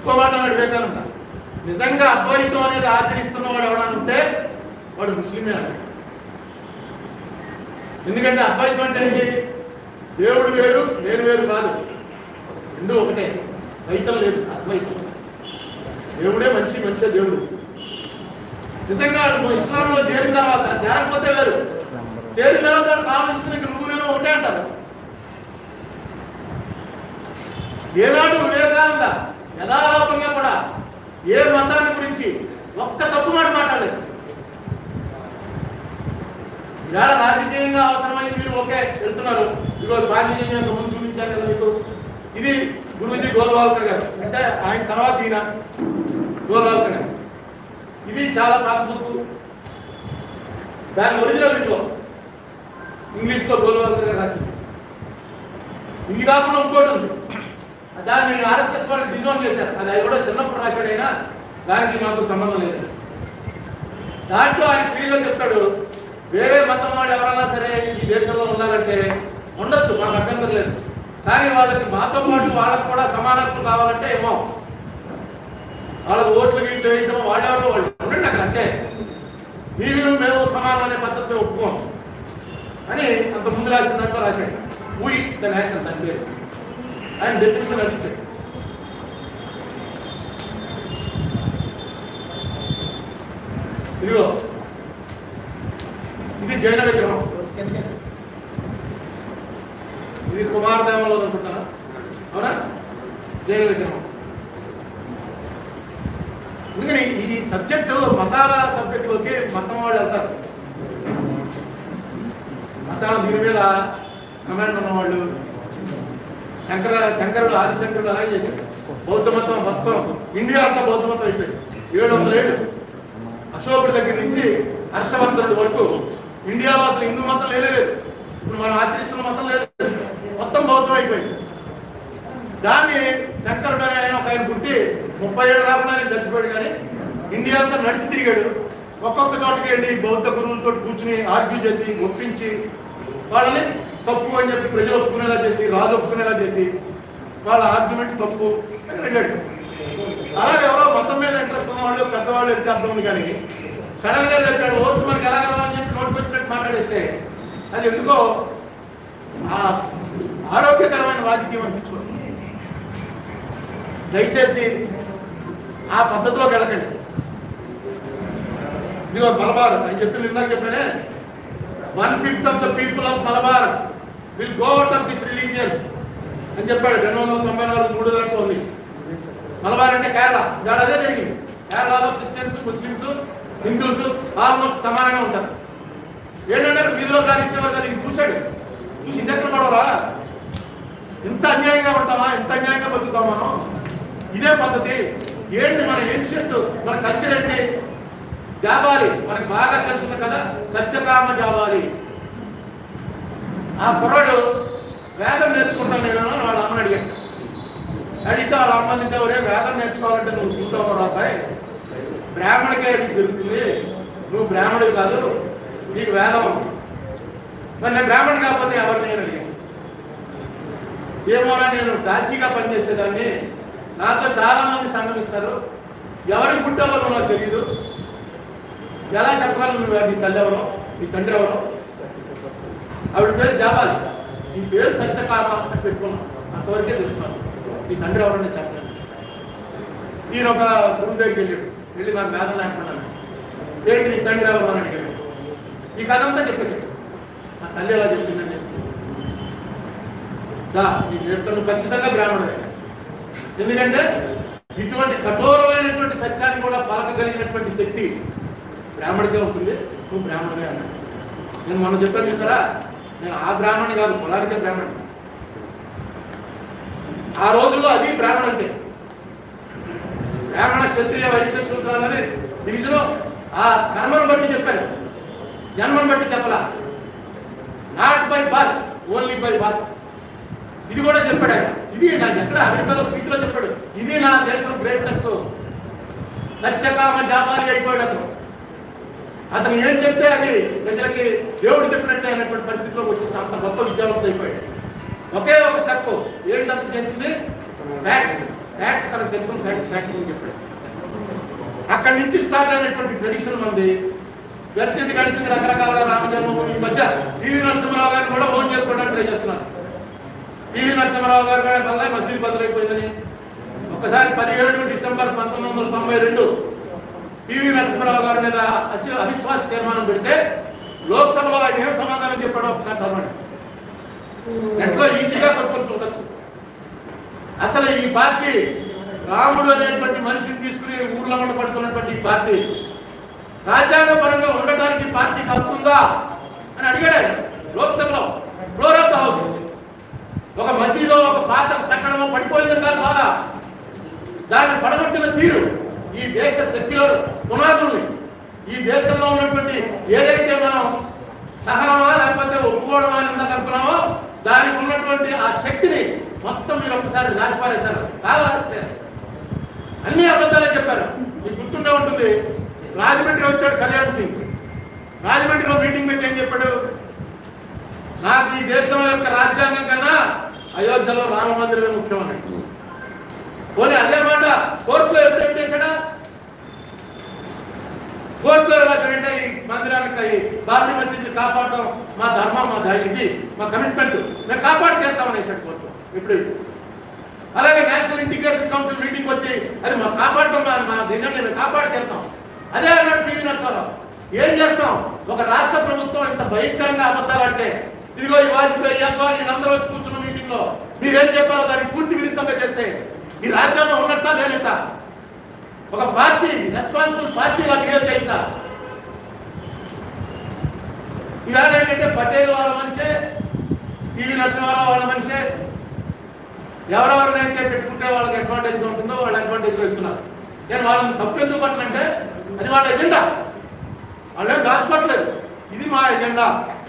ఇంకో మాట అన్నాడు వివేకానంద నిజంగా అద్వైతం అనేది ఆచరిస్తున్నవాడు ఎవడని ఉంటే వాడు ముస్లిమే అన్నాడు ఎందుకంటే అద్వైతం అంటే ఏంటి దేవుడు వేరు నేను వేరు కాదు రెండు ఒకటే ద్వైతం లేదు అద్వైతం దేవుడే మనిషి మనిషే దేవుడు నిజంగా నువ్వు ఇస్లాంలో చేరిన తర్వాత చేరకపోతే వేరు చేరిన తర్వాత వాడు కావాల్సిన నువ్వు నేను ఒకటే అంటారు ఏనాడు వివేకానంద యథాలాపంగా కూడా ఏ మతాన్ని గురించి ఒక్క తప్పు మాట మాట్లాడలేదు ఇవాళ రాజకీయంగా అవసరమై మీరు ఓకే వెళ్తున్నారు ఈరోజు రాజకీయంగా ముందు చూపించారు కదా మీకు ఇది గురూజీ గోల్వాల్కర్ గారు అంటే ఆయన తర్వాత ఈయన గోల్వాల్కర్ గారు ఇది చాలా పాత బుక్ దాని ఒరిజినల్ ఇదిగో ఇంగ్లీష్లో గోల్వాల్కర్ గారు రాసింది ఇది కాకుండా ఇంకోటి ఉంది దాన్ని ఆర్ఎస్ఎస్ వాళ్ళు డిజైన్ చేశారు అది అది కూడా చిన్నప్పుడు రాశాడైనా దానికి మాకు సంబంధం లేదు దాంట్లో ఆయన క్లియర్గా చెప్తాడు వేరే మతం వాళ్ళు ఎవరైనా సరే ఈ దేశంలో ఉన్నారంటే ఉండొచ్చు మాకు అభ్యంతరం లేదు కానీ వాళ్ళకి మాతో పాటు వాళ్ళకి కూడా సమానత్వం కావాలంటే ఏమో వాళ్ళకి ఓట్లు గీట్లు వేయటం వాళ్ళెవరో వాళ్ళు ఉండండి అక్కడ అంతే మీరు మేము సమానం అనే పద్ధతిని ఒప్పుకోం అని అంత ముందు రాసిన దాంట్లో రాశాడు ఊయి ద నేషన్ దాని పేరు ఆయన డెఫినేషన్ అడిగాడు ఇదిగో ఇది జైన విగ్రహం ఇది కుమారదేవంలో అనుకుంటారా అవునా జైన విగ్రహం అందుకని ఈ సబ్జెక్టు మతాల సబ్జెక్టులోకి మతం వాళ్ళు వెళ్తారు మతాల దీని మీద కమాండ్ ఉన్నవాళ్ళు శంకర శంకరుడు ఆదిశంకరుడు అలాగే చేశాడు బౌద్ధ మతం మొత్తం ఇండియా అంతా బౌద్ధ మతం అయిపోయింది ఏడు వందల ఏడు అశోకుడి దగ్గర నుంచి హర్షవర్ధనుడి వరకు ఇండియాలో అసలు హిందూ మతం లేనే లేదు ఇప్పుడు మనం ఆచరిస్తున్న మతం లేదు మొత్తం బౌద్ధం అయిపోయింది దాన్ని శంకరుడు అనే ఆయన ఒక ఆయన పుట్టి ముప్పై ఏడు రాకుండా ఆయన చచ్చిపోయాడు కానీ ఇండియా అంతా నడిచి తిరిగాడు ఒక్కొక్క చోటకి వెళ్ళి బౌద్ధ గురువులతో కూర్చుని ఆర్గ్యూ చేసి ఒప్పించి వాళ్ళని తప్పు అని చెప్పి ప్రజలు ఒప్పుకునేలా చేసి రాజు ఒప్పుకునేలా చేసి వాళ్ళ ఆర్గ్యుమెంట్ తప్పు అని వెళ్ళాడు అలాగే ఎవరో మొత్తం మీద ఇంట్రెస్ట్ ఉన్న వాళ్ళు పెద్దవాళ్ళు ఎంత అర్థం ఉంది కానీ సడన్ గా చెప్పాడు ఓటు మనకి ఎలా అని చెప్పి నోటుకు వచ్చినట్టు మాట్లాడేస్తే అది ఎందుకో ఆ ఆరోగ్యకరమైన రాజకీయం అనిపించుకోండి దయచేసి ఆ పద్ధతిలోకి వెళ్ళకండి ఇదిగో మలబార్ నేను చెప్పింది ఇందాక చెప్పానే one fifth of the people of Malabar will go out of this religion అని చెప్పాడు రెండు వందల తొంభై నాలుగు మూడు దాంట్లో ఉంది మలబార్ అంటే కేరళ ఇవాళ అదే జరిగింది కేరళలో క్రిస్టియన్స్ ముస్లిమ్స్ హిందూస్ ఆల్మోస్ట్ సమానంగా ఉంటారు ఏంటంటే వీధిలో రానిచ్చేవారు కానీ ఇది చూశాడు చూసి ఇది ఎక్కడ పడవరా ఇంత అన్యాయంగా ఉంటామా ఇంత అన్యాయంగా బతుకుతాం మనం ఇదే పద్ధతి ఏంటి మన ఏన్షియంట్ మన కల్చర్ ఏంటి జాబాలి మనకు బాగా తెలిసిన కదా సత్యకామ జాబాలి ఆ కుర్రాడు వేదం నేర్చుకుంటాను నేను అని వాళ్ళ అమ్మని అడిగాడు అడిగితే వాళ్ళ అమ్మ తింటే ఒరే వేదం నేర్చుకోవాలంటే నువ్వు చూద్దాం రాబాయ్ బ్రాహ్మణకే అది జరుగుతుంది నువ్వు బ్రాహ్మణుడు కాదు నీకు వేదం ఉంది. మరి నేను బ్రాహ్మణ్ కాకపోతే ఎవరు నేను అడిగాను ఏమోనా నేను దాసీగా పనిచేసేదాన్ని నాతో చాలా మంది సంగమిస్తారు ఎవరికి పుట్టేవారు నాకు తెలియదు ఎలా చెప్పాలి నువ్వు నీ తల్లి ఎవరో నీ తండ్రి ఎవరో ఆవిడ పేరు జాబాలి నీ పేరు సత్యకామ అని పెట్టుకున్నాం అంతవరకే తెలుసు నాకు. నీ తండ్రి ఎవరన్నా చెప్పలేదు నేను ఒక గురువు దగ్గరికి వెళ్ళాడు వెళ్ళి నాకు వేదం లేకున్నాను ఏంటి నీ తండ్రి ఎవరు అని అడిగాడు ఈ కథ అంతా చెప్పేసి నా తల్లి ఎలా చెప్పిందని చెప్పి దా నీ నేర్పను ఖచ్చితంగా బ్రాహ్మణుడే ఎందుకంటే ఇటువంటి కఠోరమైనటువంటి సత్యాన్ని కూడా పలకగలిగినటువంటి శక్తి బ్రాహ్మడికే ఉంటుంది నువ్వు బ్రాహ్మణుడే అన్నాడు నేను మొన్న చెప్పాను చూసారా నేను ఆ బ్రాహ్మణి కాదు పొలానికే బ్రాహ్మణి ఆ రోజుల్లో అది బ్రాహ్మణ అంటే బ్రాహ్మణ క్షత్రియ వైశ్య శూద్రాలని డివిజన్ ఆ కర్మను బట్టి చెప్పారు జన్మను బట్టి చెప్పలా not by birth only by birth ఇది కూడా చెప్పాడు ఆయన ఇది నాకు ఎక్కడ అమెరికాలో స్పీచ్లో చెప్పాడు ఇది నా దేశం గ్రేట్నెస్ సత్యకామ జాబాలి అయిపోయాడు అతను అతను ఏం చెప్తే అది ప్రజలకి దేవుడు చెప్పినట్టే అనేటువంటి పరిస్థితిలోకి వచ్చేసి అంత గొప్ప విద్యావంతులు అయిపోయాడు ఒకే ఒక స్టెప్ ఏంటి అతను చేసింది ఫ్యాక్ట్ ఫ్యాక్ట్ తనకు తెలిసిన ఫ్యాక్ట్ ఫ్యాక్ట్ అని చెప్పాడు అక్కడి నుంచి స్టార్ట్ అయినటువంటి ట్రెడిషన్ మంది గడిచింది గడిచింది రకరకాలుగా రామ జన్మభూమి ఈ మధ్య పివి నరసింహరావు గారిని కూడా ఓన్ చేసుకోవడానికి ట్రై చేస్తున్నారు పివి నరసింహరావు గారు కూడా మళ్ళీ మసీదు బదులైపోయిందని ఒకసారి పదిహేడు డిసెంబర్ పంతొమ్మిది వందల తొంభై రెండు పివి నరసింహరావు గారి మీద అసి- అవిశ్వాస తీర్మానం పెడితే లోక్సభలో ఆయన ఏం సమాధానం చెప్పాడో ఒకసారి చదవండి నెట్లో ఈజీగా కొట్టుకొని చూడొచ్చు అసలు ఈ పార్టీ రాముడు అనేటువంటి మనిషిని తీసుకుని ఊర్లో ఉండబడుతున్నటువంటి ఈ పార్టీ రాజ్యాంగ పరంగా ఉండటానికి పార్టీకి హక్కుందా అని అడిగాడు ఆయన లోక్సభలో ఫ్లోర్ ఆఫ్ ద హౌస్ ఒక మసీదో ఒక పాత కట్టడమో పడిపోయింది కాదు బాగా దాన్ని పడగొట్టిన తీరు ఈ దేశ సెక్యులర్ పునాదుల్ని ఈ దేశంలో ఉన్నటువంటి ఏదైతే మనం సహనమా లేకపోతే ఒప్పుకోవడమా అని ఇందాక అనుకున్నామో దానికి ఉన్నటువంటి ఆ శక్తిని మొత్తం మీరు ఒక్కసారి నాశపారేశారు బాగా రాశారు అన్ని అబద్ధాలే చెప్పారు మీకు గుర్తుండే ఉంటుంది రాజమండ్రి వచ్చాడు కళ్యాణ్ సింగ్ రాజమండ్రిలో మీటింగ్ పెట్టి ఏం చెప్పాడు నాకు ఈ దేశం యొక్క రాజ్యాంగం కన్నా అయోధ్యలో రామ మందిరమే ముఖ్యమని పోనీ అదే మాట కోర్టులో ఎప్పుడు పెట్టేశాడా కోర్టులో రాశాడంటే ఈ మందిరానికి ఈ బాబ్రీ మసీద్ని కాపాడటం మా ధర్మం మా ధైర్యం ఇది మా కమిట్మెంట్ మేము కాపాడి చేస్తామని వేశాడు కోర్టు ఇప్పుడు అలాగే నేషనల్ ఇంటిగ్రేషన్ కౌన్సిల్ మీటింగ్ వచ్చి అది మా కాపాడటం మా మా నిజంగా మేము కాపాడి చేస్తాం అదే అన్నాడు పివి నరసింహారావు ఏం చేస్తాం ఒక రాష్ట్ర ప్రభుత్వం ఇంత భయంకరంగా అబద్ధాలు అంటే ఇదిగో ఈ వాజ్పేయి అబ్బా వీళ్ళందరూ వచ్చి కూర్చున్న మీటింగ్ లో మీరేం చెప్పారో దానికి పూర్తి విరుద్ధంగా చేస్తే ఈ రాజ్యాంగం ఉన్నట్టా లేనట్టా ఒక పార్టీ రెస్పాన్సిబుల్ పార్టీ ఇలా బిహేవ్ చేయించా ఇవాళ ఏంటంటే పటేల్ వాళ్ళ మనిషే పివి నరసింహారావు వాళ్ళ మనిషే ఎవరెవరినైతే పెట్టుకుంటే వాళ్ళకి అడ్వాంటేజ్ ఉంటుందో వాళ్ళ అడ్వాంటేజ్ ఇస్తున్నారు నేను వాళ్ళని తప్పు ఎందుకు పట్టనంటే అది వాళ్ళ ఎజెండా వాళ్ళేం దాచిపెట్టలేదు ఇది మా ఎజెండా